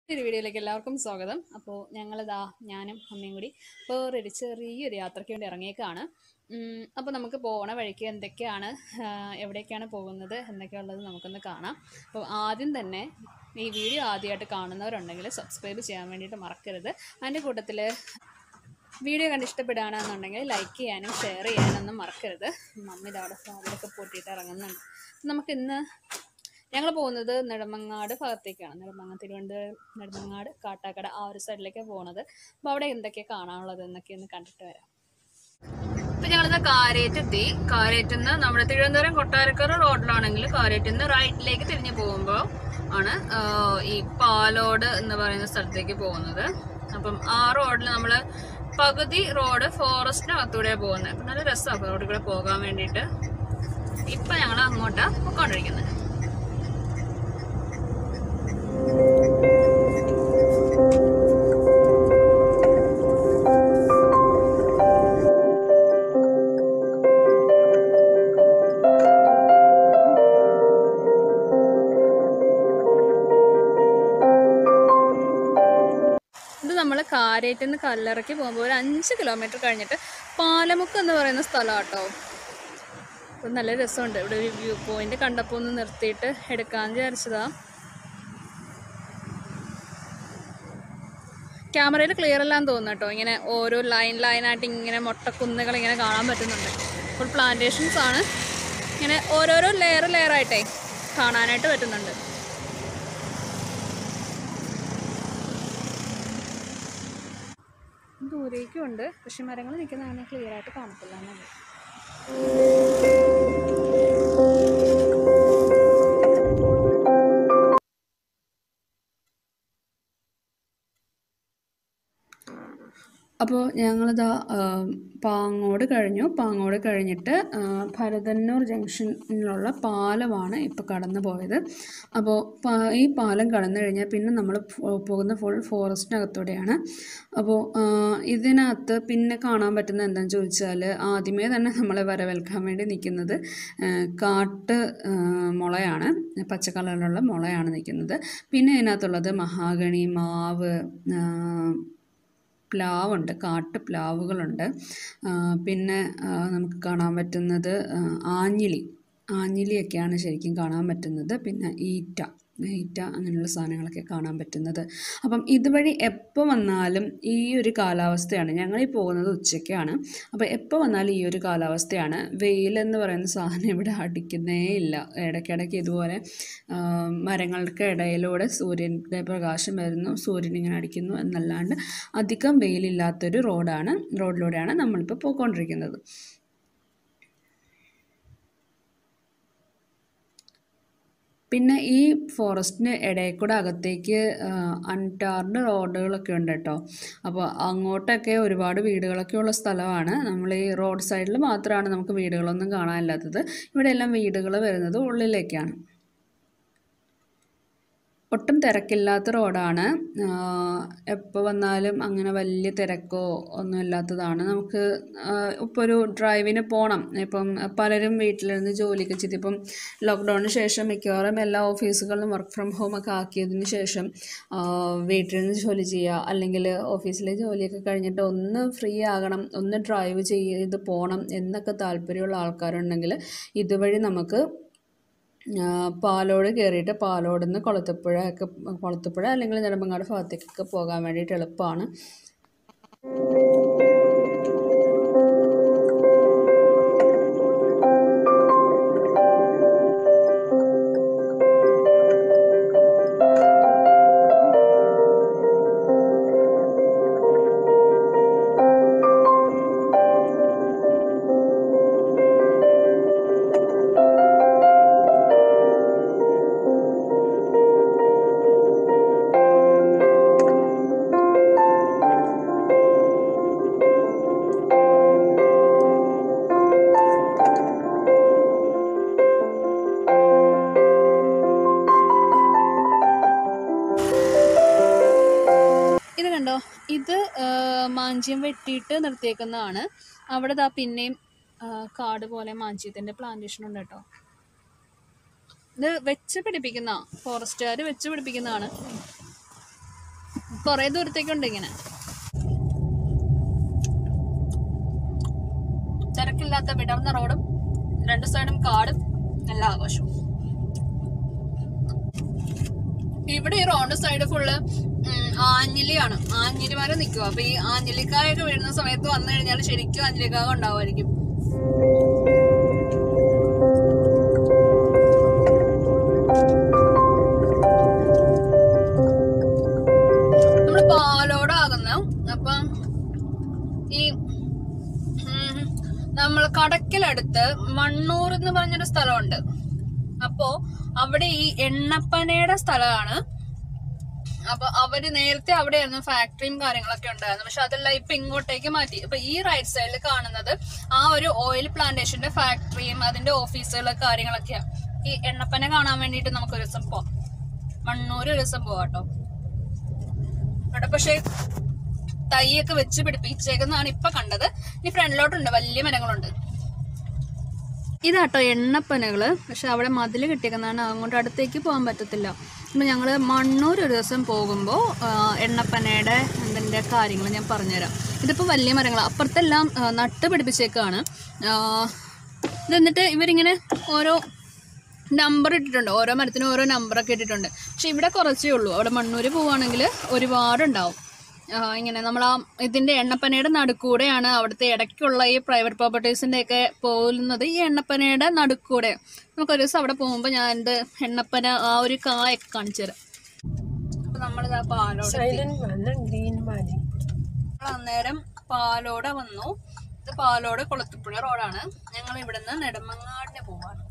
ഒരു വീഡിയോയിലേക്ക് എല്ലാവർക്കും സ്വാഗതം അപ്പോൾ ഞങ്ങളിതാ ഞാനും അമ്മയും കൂടി വേറൊരു ചെറിയൊരു യാത്രയ്ക്ക് വേണ്ടി ഇറങ്ങിയേക്കാണ് ഉം, അപ്പോൾ നമുക്ക് പോകണ വഴിക്ക് എന്തൊക്കെയാണ് ആ, എവിടേക്കാണ് പോകുന്നത് എന്നൊക്കെയുള്ളത് നമുക്കൊന്ന് കാണാം അപ്പോൾ ആദ്യം തന്നെ ഈ വീഡിയോ ആദ്യമായിട്ട് കാണുന്നവരുണ്ടെങ്കിൽ സബ്സ്ക്രൈബ് ചെയ്യാൻ വേണ്ടിയിട്ട് മറക്കരുത് അതിൻ്റെ കൂട്ടത്തിൽ വീഡിയോ കണ്ട് ഇഷ്ടപ്പെടുകയാണെന്നുണ്ടെങ്കിൽ ലൈക്ക് ചെയ്യാനും ഷെയർ ചെയ്യാനൊന്നും മറക്കരുത് മമ്മി ഇതവിടെ ഫോണിലൊക്കെ പൊട്ടിയിട്ട് ഇറങ്ങുന്നുണ്ട് നമുക്ക് ഇന്ന് ഞങ്ങൾ പോകുന്നത് നെടുമങ്ങാട് ഭാഗത്തേക്കാണ് നെടുമങ്ങ തിരുവനന്തപുരം നെടുമങ്ങാട് കാട്ടാക്കട ആ ഒരു സൈഡിലേക്കാണ് പോകുന്നത് അപ്പോൾ അവിടെ എന്തൊക്കെയാണ് കാണാനുള്ളത് എന്നൊക്കെ ഒന്ന് കണ്ടിട്ട് വരാം ഇപ്പൊ ഞങ്ങളിത് കാരേറ്റ് എത്തി കാരേറ്റിൽ നിന്ന് നമ്മുടെ തിരുവനന്തപുരം കൊട്ടാരക്കര റോഡിലാണെങ്കിൽ കാരേറ്റിൽ നിന്ന് റൈറ്റിലേക്ക് തിരിഞ്ഞു പോകുമ്പോൾ ആണ് ആ, ഈ പാലോട് എന്ന് പറയുന്ന സ്ഥലത്തേക്ക് പോകുന്നത് അപ്പം ആ റോഡിൽ നമ്മൾ പകുതി റോഡ് ഫോറസ്റ്റിനകത്തൂടെയാണ് പോകുന്നത് അപ്പം നല്ല രസമാണ് റോഡിൽ കൂടെ പോകാൻ വേണ്ടിയിട്ട് ഇപ്പൊ ഞങ്ങൾ അങ്ങോട്ടാണ് പോയിക്കൊണ്ടിരിക്കുന്നത് ഇത് നമ്മൾ കാരേറ്റിൽ നിന്ന് കല്ലറയ്ക്ക് പോകുമ്പോൾ ഒരു അഞ്ച് കിലോമീറ്റർ കഴിഞ്ഞിട്ട് പാലമുക്ക് എന്ന് പറയുന്ന സ്ഥലം കേട്ടോ അപ്പം നല്ല രസമുണ്ട് ഇവിടെ ഒരു വ്യൂ പോയിന്റ് കണ്ടപ്പോൾ ഒന്ന് നിർത്തിയിട്ട് എടുക്കാമെന്ന് വിചാരിച്ചതാ ക്യാമറയിൽ ക്ലിയർ അല്ലാന്ന് തോന്നുന്നു കേട്ടോ ഇങ്ങനെ ഓരോ ലൈൻ ലൈനായിട്ട് ഇങ്ങനെ മൊട്ടക്കുന്നുകൾ ഇങ്ങനെ കാണാൻ പറ്റുന്നുണ്ട് ഫുൾ പ്ലാന്റേഷൻസ് ആണ് ഇങ്ങനെ ഓരോരോ ലെയർ ലെയർ ആയിട്ടേ കാണാനായിട്ട് പറ്റുന്നുണ്ട് ദൂരേക്കും ഉണ്ട് പക്ഷെ മരങ്ങൾ നിൽക്കുന്ന അങ്ങനെ ക്ലിയർ ആയിട്ട് കാണത്തില്ല എന്നുള്ളത് അപ്പോൾ ഞങ്ങളിതാ ആ, പാങ്ങോട് കഴിഞ്ഞു പാങ്ങോട് കഴിഞ്ഞിട്ട് ആ, ഭരതന്നൂർ ജംഗ്ഷനിലുള്ള പാലമാണ് ഇപ്പോൾ കടന്നു പോയത് അപ്പോൾ പാ- ഈ പാലം കടന്നു കഴിഞ്ഞാൽ പിന്നെ നമ്മൾ പോകുന്ന ഫുൾ ഫോറസ്റ്റിനകത്തൂടെയാണ് അപ്പോൾ ആ, ഇതിനകത്ത് പിന്നെ കാണാൻ പറ്റുന്ന എന്താണെന്ന് ചോദിച്ചാൽ ആദ്യമേ തന്നെ നമ്മളെ വരവേൽക്കാൻ വേണ്ടി നിൽക്കുന്നത് ആ, കാട്ട് ആ, മുളയാണ് പച്ച കളറിലുള്ള മുളയാണ് നിൽക്കുന്നത് പിന്നെ ഇതിനകത്തുള്ളത് മഹാഗണി മാവ് ആ, പ്ലാവുണ്ട് കാട്ട് പ്ലാവുകളുണ്ട് ആ, പിന്നെ ആ, നമുക്ക് കാണാൻ പറ്റുന്നത് ആ, ആഞ്ഞിലി ആഞ്ഞിലിയൊക്കെയാണ് ശരിക്കും കാണാൻ പറ്റുന്നത് പിന്നെ ഈറ്റ ഈറ്റ അങ്ങനെയുള്ള സാധനങ്ങളൊക്കെ കാണാൻ പറ്റുന്നത് അപ്പം ഇതുവഴി എപ്പോൾ വന്നാലും ഈ ഒരു കാലാവസ്ഥയാണ് ഞങ്ങളീ പോകുന്നത് ഉച്ചയ്ക്കാണ് അപ്പോൾ എപ്പോൾ വന്നാലും ഈ ഒരു കാലാവസ്ഥയാണ് വെയിലെന്ന് പറയുന്ന സാധനം ഇവിടെ അടിക്കുന്നേ ഇല്ല ഇടയ്ക്കിടയ്ക്ക് ഇതുപോലെ ആ, മരങ്ങൾക്ക് ഇടയിലൂടെ സൂര്യൻ്റെ പ്രകാശം വരുന്നു സൂര്യൻ ഇങ്ങനെ അടിക്കുന്നു എന്നല്ലാണ്ട് അധികം വെയിലില്ലാത്തൊരു റോഡാണ് റോഡിലൂടെയാണ് നമ്മളിപ്പോൾ പോയിക്കൊണ്ടിരിക്കുന്നത് പിന്നെ ഈ ഫോറസ്റ്റിന് ഇടയിൽ കൂടെ അകത്തേക്ക് അൺടാർഡ് റോഡുകളൊക്കെ ഉണ്ട് കേട്ടോ അപ്പോൾ അങ്ങോട്ടൊക്കെ ഒരുപാട് വീടുകളൊക്കെ ഉള്ള സ്ഥലമാണ് നമ്മൾ ഈ റോഡ് സൈഡിൽ മാത്രമാണ് നമുക്ക് വീടുകളൊന്നും കാണാനില്ലാത്തത് ഇവിടെ എല്ലാം വീടുകൾ വരുന്നത് ഉള്ളിലേക്കാണ് ഒട്ടും തിരക്കില്ലാത്ത റോഡാണ് എപ്പോൾ വന്നാലും അങ്ങനെ വലിയ തിരക്കോ ഒന്നും ഇല്ലാത്തതാണ് നമുക്ക് ഇപ്പോൾ ഒരു ഡ്രൈവിന് പോകണം ഇപ്പം പലരും വീട്ടിലിരുന്ന് ജോലിയൊക്കെ ചെയ്ത് ഇപ്പം ലോക്ക്ഡൗണിന് ശേഷം മിക്കവാറും എല്ലാ ഓഫീസുകളിലും വർക്ക് ഫ്രം ഹോം ഒക്കെ ആക്കിയതിന് ശേഷം ആ, വീട്ടിലിരുന്ന് ജോലി ചെയ്യുക അല്ലെങ്കിൽ ഓഫീസിലെ ജോലിയൊക്കെ കഴിഞ്ഞിട്ട് ഒന്ന് ഫ്രീ ആകണം ഒന്ന് ഡ്രൈവ് ചെയ്ത് പോകണം എന്നൊക്കെ താല്പര്യമുള്ള ആൾക്കാരുണ്ടെങ്കിൽ ഇതുവഴി നമുക്ക് ആ, പാലോട് കയറിയിട്ട് പാലോട് നിന്ന് കൊളത്തുപ്പുഴ ഒക്കെ കൊളത്തുപ്പുഴ അല്ലെങ്കിൽ നെടുമങ്ങാട് ഭാഗത്തേക്കൊക്കെ പോകാൻ വേണ്ടിയിട്ട് എളുപ്പമാണ് ഇത് കണ്ടോ ഇത് ആ, മാഞ്ചിയം വെട്ടിയിട്ട് നിർത്തിയേക്കുന്നതാണ് അവിടെ ദാ പിന്നെയും ആ, കാട് പോലെ മാഞ്ചിയത്തിൻ്റെ പ്ലാന്റേഷൻ ഉണ്ട് കേട്ടോ ഇത് വെച്ച് പിടിപ്പിക്കുന്ന ഫോറസ്റ്റുകാർ വെച്ച് പിടിപ്പിക്കുന്നതാണ് കുറേ ദൂരത്തേക്കുണ്ട് ഇങ്ങനെ തിരക്കില്ലാത്ത വിടർന്ന റോഡും രണ്ട് സൈഡും കാടും എല്ലാ ആഘോഷവും ഇവിടെ ഈ റോഡ് സൈഡ് ഫുള്ള് ആഞ്ഞിലിയാണ് ആഞ്ഞിലി മരം നിൽക്കുക അപ്പൊ ഈ ആഞ്ഞിലിക്കായൊക്കെ വീഴുന്ന സമയത്ത് വന്നു കഴിഞ്ഞാൽ ശരിക്കും ആഞ്ഞിലിക്കായ ഉണ്ടാവുമായിരിക്കും നമ്മള് പാലോടാകുന്ന അപ്പം ഈ ഉം, നമ്മൾ കടക്കലടുത്ത് മണ്ണൂർ എന്ന് പറഞ്ഞൊരു സ്ഥലമുണ്ട് അപ്പോ അവിടെ ഈ എണ്ണപ്പനയുടെ സ്ഥലമാണ് അപ്പൊ അവര് നേരത്തെ അവിടെയായിരുന്നു ഫാക്ടറിയും കാര്യങ്ങളൊക്കെ ഉണ്ടായിരുന്നു പക്ഷെ അതെല്ലാം ഇപ്പൊ ഇങ്ങോട്ടേക്ക് മാറ്റി ഇപ്പൊ ഈ റൈറ്റ് സൈഡിൽ കാണുന്നത് ആ ഒരു ഓയിൽ പ്ലാന്റേഷന്റെ ഫാക്ടറിയും അതിന്റെ ഓഫീസുകളും കാര്യങ്ങളൊക്കെയാണ് ഈ എണ്ണപ്പന കാണാൻ വേണ്ടിയിട്ട് നമുക്ക് ഒരു ദിവസം പോവാം മണ്ണൂര് ഒരു ദിവസം പോവാം കേട്ടോ അവിടെ പക്ഷേ തൈയൊക്കെ വെച്ച് പിടിപ്പിച്ചേക്കുന്നതാണ് ഇപ്പൊ കണ്ടത് ഇനി ഫ്രണ്ടിലോട്ടുണ്ട് വലിയ മരങ്ങളുണ്ട് ഇതാട്ടോ എണ്ണപ്പനകള് പക്ഷെ അവിടെ മതില് കെട്ടിയേക്കുന്നതാണ് അങ്ങോട്ട് അടുത്തേക്ക് പോകാൻ പറ്റത്തില്ല അപ്പൊ ഞങ്ങള് മണ്ണൂർ ഒരു ദിവസം പോകുമ്പോൾ എണ്ണപ്പനയുടെ അതിന്റെ കാര്യങ്ങൾ ഞാൻ പറഞ്ഞുതരാം ഇതിപ്പോ വലിയ മരങ്ങൾ അപ്പുറത്തെല്ലാം ആ, നട്ട് പിടിപ്പിച്ചേക്കാണ് ആ, ഇത് എന്നിട്ട് ഇവരിങ്ങനെ ഓരോ നമ്പർ ഇട്ടിട്ടുണ്ട് ഓരോ മരത്തിനും ഓരോ നമ്പറൊക്കെ ഇട്ടിട്ടുണ്ട് പക്ഷെ ഇവിടെ കുറച്ചേ ഉള്ളൂ അവിടെ മണ്ണൂര് പോവുകയാണെങ്കിൽ ഒരുപാടുണ്ടാവും ആ, ഇങ്ങനെ നമ്മൾ ആ ഇതിന്റെ എണ്ണപ്പനയുടെ നടുക്കൂടെയാണ് അവിടുത്തെ ഇടയ്ക്കുള്ള ഈ പ്രൈവറ്റ് പ്രോപ്പർട്ടീസിന്റെ ഒക്കെ പോകുന്നത് ഈ എണ്ണപ്പനയുടെ നടുക്കൂടെ നമുക്ക് ഒരു ദിവസം അവിടെ പോകുമ്പോൾ ഞാൻ ഇത് എണ്ണപ്പന ആ ഒരു കായൊക്കെ കാണിച്ചു തരാം അപ്പൊ നമ്മളിതാ പാലോട് സൈലന്റ് വന്ന് ഗ്രീൻ മാജിക് ഞങ്ങൾ അന്നേരം പാലോടെ വന്നു ഇത് പാലോട് കൊളത്തുപുഴ റോഡാണ് ഞങ്ങൾ ഇവിടുന്ന് നെടുമങ്ങാടിന് പോവാണ്